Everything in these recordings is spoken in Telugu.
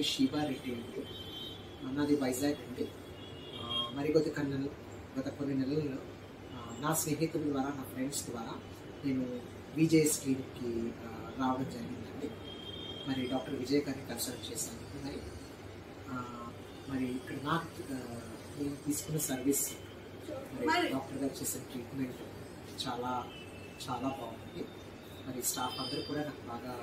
పేరు షీబా రెడ్డి అండి నాది వైజాగ్ అండి ఆ, మరి కొద్ది కన్నెలు గత కొన్ని నెలల్లో ఆ, నా స్నేహితుల ద్వారా నా ఫ్రెండ్స్ ద్వారా నేను విజేఎస్ క్లినిక్కి ఆ, రావడం జరిగిందండి మరి డాక్టర్ విజయ్ గారిని కన్సల్ట్ చేశాను మరి ఆ, మరి ఇక్కడ నాకు ఆ, నేను తీసుకున్న సర్వీస్ మరి డాక్టర్ గారు చేసిన ట్రీట్మెంట్ చాలా చాలా బాగుంది మరి స్టాఫ్ అందరూ కూడా నాకు బాగా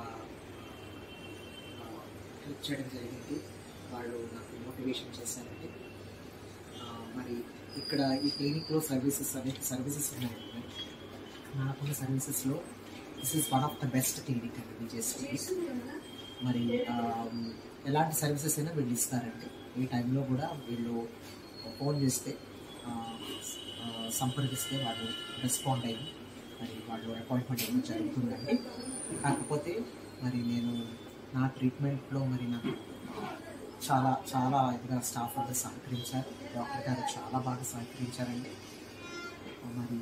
హెల్ప్ చేయడం జరిగింది వాళ్ళు నాకు మోటివేషన్ చేశారండి ఆ, మరి ఇక్కడ ఈ క్లినిక్లో సర్వీసెస్ అనేక సర్వీసెస్ ఉన్నాయండి నాకున్న సర్వీసెస్లో this is one of the best clinic అండి విజయస్ క్లినిక్ మరి ఆ, ఎలాంటి సర్వీసెస్ అయినా వీళ్ళు ఇస్తారండి ఈ టైంలో కూడా వీళ్ళు ఫోన్ చేస్తే ఆ, ఆ, సంప్రదిస్తే వాళ్ళు రెస్పాండ్ అయ్యి మరి వాళ్ళు అపాయింట్మెంట్ ఇవ్వడం జరుగుతుందండి కాకపోతే మరి నేను నా ట్రీట్మెంట్లో మరి నాకు చాలా చాలా ఇదిగా స్టాఫ్ అంతా సహకరించారు డాక్టర్ గారు చాలా బాగా సహకరించారండి మరి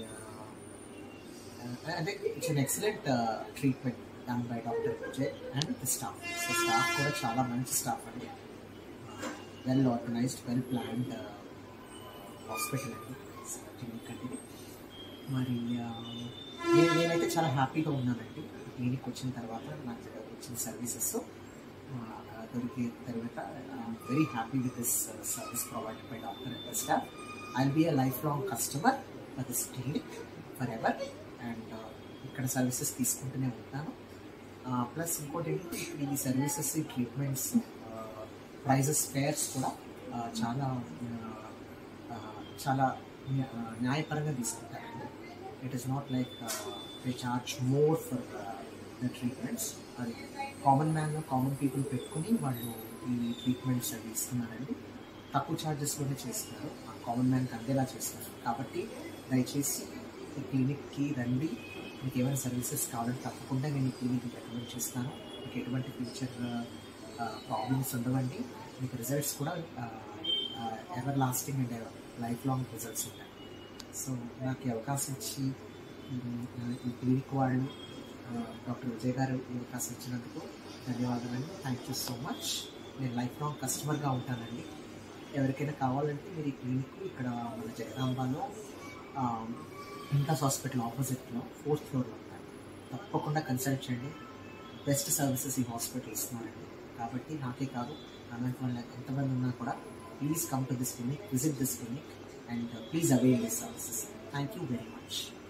ఆ, అంటే it's an excellent treatment done by doctor Vijay and the staff so staff కూడా చాలా మంచి స్టాఫ్ అండి well organised well planned hospital అండి క్లినిక్ అండి ఇది. మరి ఆ, నేను నేనైతే చాలా హ్యాపీగా ఉన్నానండి క్లినిక్ వచ్చిన తర్వాత నాకు వచ్చిన సర్వీసెస్ దొరికి తర్వాత I'm very happy with this service provided by doctor and staff I be a lifelong customer for this clinic forever and ఇక్కడ సర్వీసెస్ తీసుకుంటూనే ఉంటాను ప్లస్ ఇంకోటి ఏంటంటే ఇక్కడ ఈ సర్వీసెస్ ఈ ట్రీట్మెంట్స్ ప్రైజెస్ ఫేర్స్ కూడా ఆ, చాలా ఆ, చాలా న్యా- ఆ, న్యాయపరంగా తీసుకుంటారండి it is not like they charge more for the treatments అది కామన్ మ్యాన్ కామన్ పీపుల్ పెట్టుకుని వాళ్ళు ఈ ట్రీట్మెంట్స్ అవి ఇస్తున్నారండి తక్కువ ఛార్జెస్లోనే చేస్తున్నారు ఆ కామన్ మ్యాన్కి అందేలా చేస్తున్నారు కాబట్టి దయచేసి ఈ క్లినిక్కి రండి మీకు ఏమైనా సర్వీసెస్ కావాలంటే తప్పకుండా నేను ఈ క్లినిక్ రికమెండ్ చేస్తాను మీకు ఎటువంటి ఫ్యూచర్ ప్రాబ్లమ్స్ ఉండవండి మీకు రిజల్ట్స్ కూడా everlasting and lifelong results ఉంటాయి సో నాకు ఈ అవకాశం ఇచ్చి ఉమ్, ఈ క్లినిక్ వాళ్ళు డాక్టర్ విజయ్ గారు ఈ అవకాశం ఇచ్చినందుకు ధన్యవాదాలండి థ్యాంక్ యూ సో మచ్ నేను లైఫ్ లాంగ్ కస్టమర్గా ఉంటానండి ఎవరికైనా కావాలంటే మీరు ఈ క్లినిక్ ఇక్కడ మన జగదాంబాలో ఇంటాస్ హాస్పిటల్ ఆపోజిట్లో ఫోర్త్ ఫ్లోర్లో ఉంటాను తప్పకుండా కన్సల్ట్ చేయండి బెస్ట్ సర్వీసెస్ ఈ హాస్పిటల్ ఇస్తున్నారండి కాబట్టి నాకే కాదు అలాంటి వాళ్ళు ఎంతమంది ఉన్నా కూడా please come to this clinic visit this clinic and please avail this services thank you very much